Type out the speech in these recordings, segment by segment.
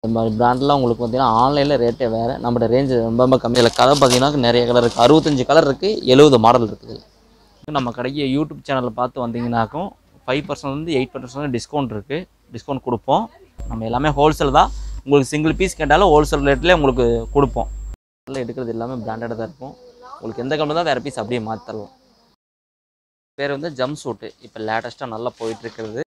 இந்த மாதிரி பிராண்ட்லாம் உங்களுக்கு பார்த்தீங்கன்னா ஆன்லைனில் ரேட்டே வேறு நம்மளோட ரேஞ்சு ரொம்ப ரொம்ப கம்மி இதில் கலர் பார்த்தீங்கன்னா நிறைய கலர் இருக்குது அறுபத்தஞ்சு கலர் இருக்குது எழுபது மாடல் இருக்குது நம்ம கடைக்கு யூடியூப் சேனலில் பார்த்து வந்தீங்கன்னாக்கும் ஃபைவ் பர்சன்ட் வந்து எயிட் பர்சன்ட் டிஸ்கவுண்ட் இருக்குது டிஸ்கவுண்ட் கொடுப்போம் நம்ம எல்லாமே ஹோல்சேல் தான் உங்களுக்கு சிங்கிள் பீஸ் கேட்டாலும் ஹோல்சேல் ரேட்லேயே உங்களுக்கு கொடுப்போம் அதில் எடுக்கிறது எல்லாமே பிராண்டடாக தான் இருக்கும் உங்களுக்கு எந்த கம்பெனி தான் வேறு பீஸ் அப்படியே மாற்றி தரலாம் பேர் வந்து ஜம் சூட்டு இப்போ லேட்டஸ்ட்டாக நல்லா போயிட்டு இருக்கிறது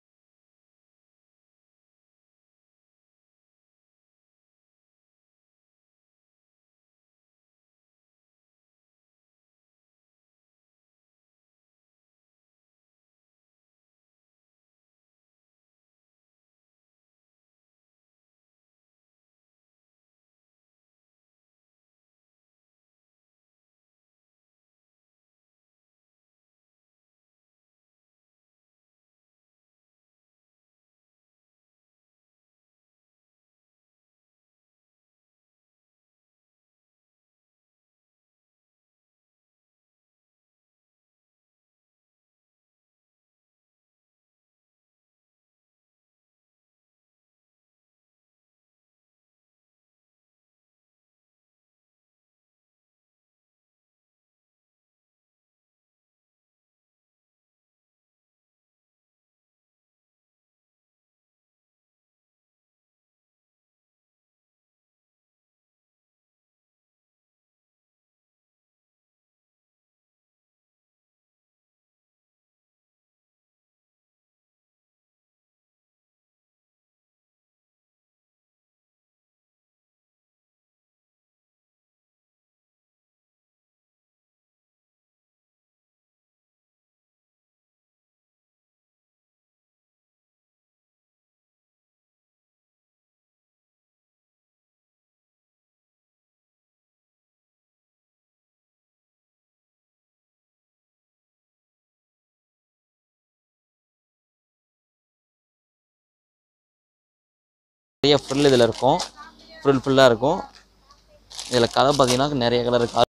நிறைய ஃப்ரில் இதில் இருக்கும் ஃப்ரில் ஃபுல்லாக இருக்கும் இதில் கலர் பார்த்தீங்கன்னா நிறைய கலர் இருக்கு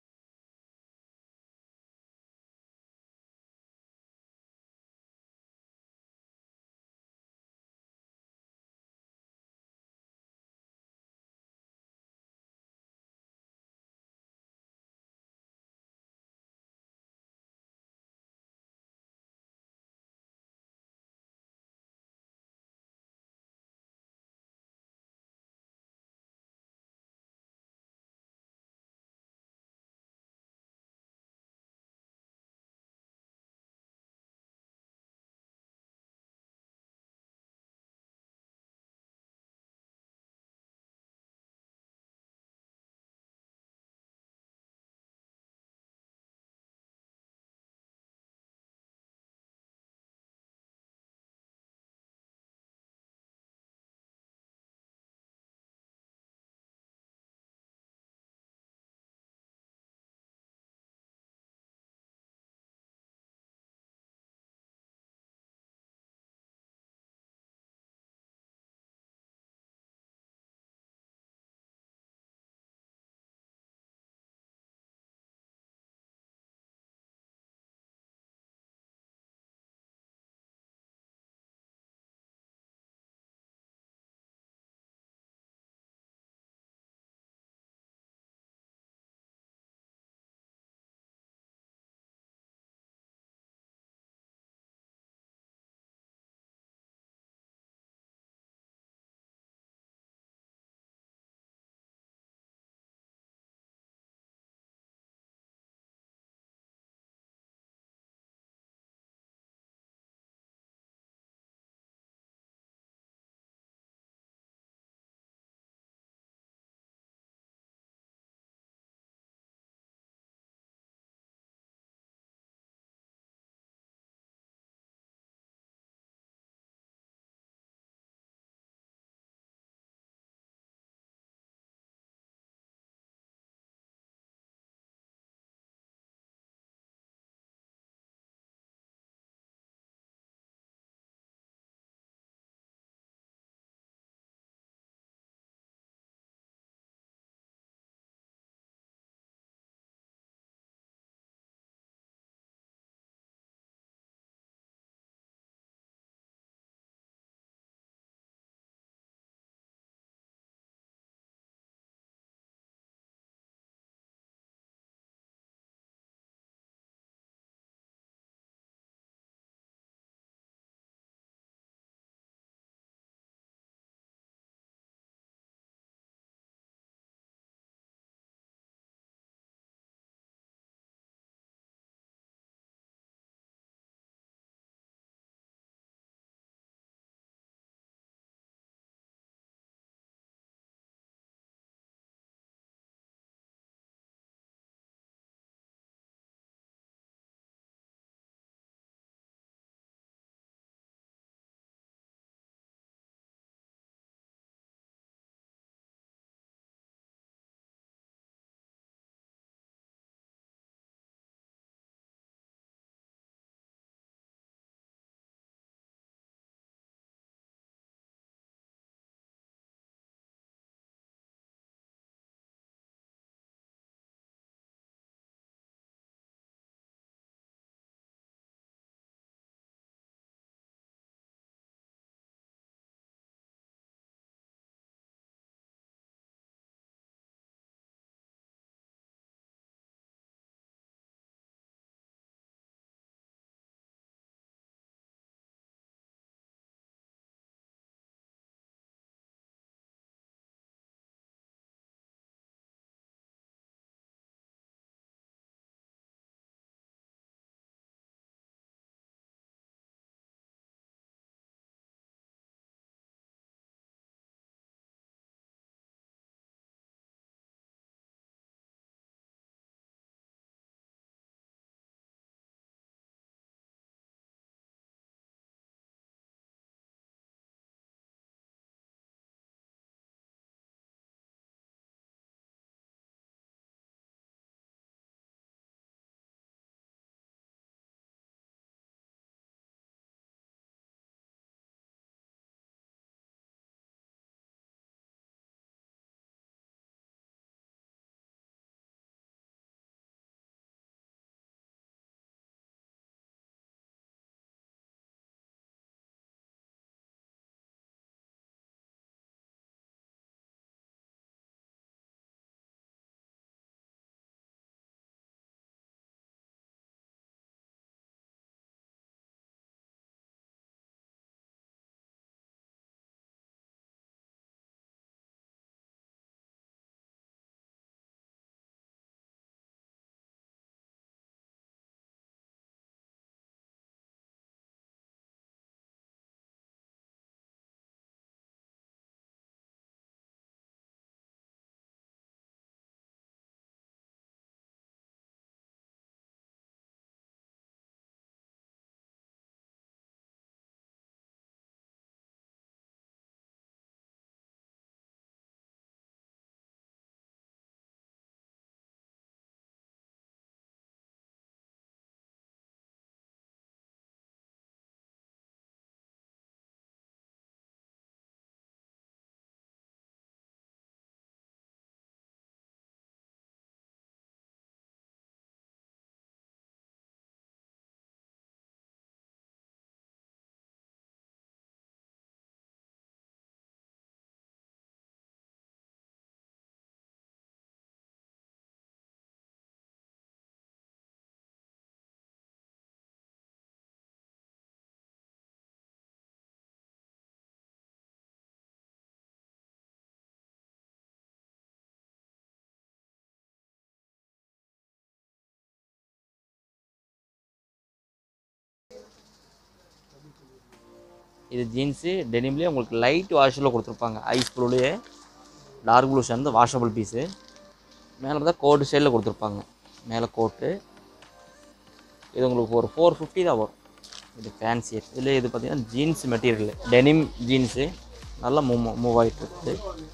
இது ஜீன்ஸு டெனிம்லேயே உங்களுக்கு லைட் வாஷில் கொடுத்துருப்பாங்க ஐஸ் ப்ளூலேயே டார்க் ப்ளூ சேர்ந்து வாஷபிள் பீஸு மேலே பார்த்தா கோட் ஸ்டைலில் கொடுத்துருப்பாங்க மேலே கோட்டு இது உங்களுக்கு ஒரு ஃபோர் ஃபிஃப்டி தான் வரும் இது ஃபேன்சி இதில் இது பார்த்தீங்கன்னா ஜீன்ஸ் மெட்டீரியல் டெனிம் ஜீன்ஸு நல்லா மூவ் மூவ் ஆகிட்டு இருக்குது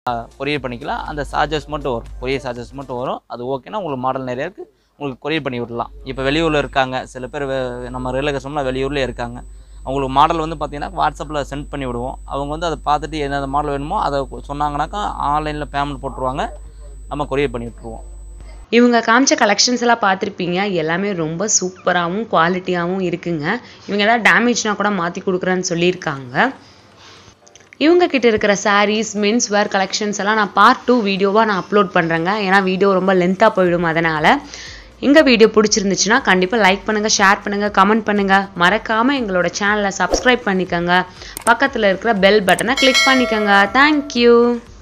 கொரியர் பண்ணிக்கலாம் அந்த சார்ஜஸ் மட்டும் வரும் கொரியர் சார்ஜஸ் மட்டும் வரும் அது ஓகேனா உங்களுக்கு மாடல் நிறைய இருக்குது உங்களுக்கு கொரியர் பண்ணி விடலாம் இப்போ வெளியூரில் இருக்காங்க சில பேர் வெ- நம்ம ரயில்வே கஸ்டமர்லாம் வெளியூர்லேயே இருக்காங்க அவங்களுக்கு மாடல் வந்து பார்த்தீங்கன்னா வாட்ஸ்அப்பில் சென்ட் பண்ணி விடுவோம் அவங்க வந்து அதை பார்த்துட்டு என்னென்ன மாடல் வேணுமோ அதை சொன்னாங்கனாக்கா ஆன்லைனில் பேமெண்ட் போட்டுருவாங்க நம்ம கொரியர் பண்ணி விட்ருவோம் இவங்க காமிச்ச கலெக்ஷன்ஸ் எல்லாம் பார்த்துருப்பீங்க எல்லாமே ரொம்ப சூப்பராகவும் குவாலிட்டியாகவும் இருக்குங்க இவங்க ஏதாவது டேமேஜ்னா கூட மாற்றி கொடுக்குறேன்னு சொல்லியிருக்காங்க இவங்க கிட்ட இருக்கிற sarees மென்ஸ் வேர் கலெக்ஷன்ஸ் எல்லாம் நான் பார்ட் டூ வீடியோவாக நான் அப்லோட் பண்ணுறேங்க ஏன்னா வீடியோ ரொம்ப லென்த்தாக போயிடும் அதனால் எங்கள் வீடியோ பிடிச்சிருந்துச்சுன்னா கண்டிப்பாக லைக் பண்ணுங்கள் ஷேர் பண்ணுங்கள் கமெண்ட் பண்ணுங்கள் மறக்காமல் எங்களோட சேனலை சப்ஸ்கிரைப் பண்ணிக்கோங்க பக்கத்தில் இருக்கிற பெல் பட்டனை கிளிக் பண்ணிக்கோங்க தேங்க்யூ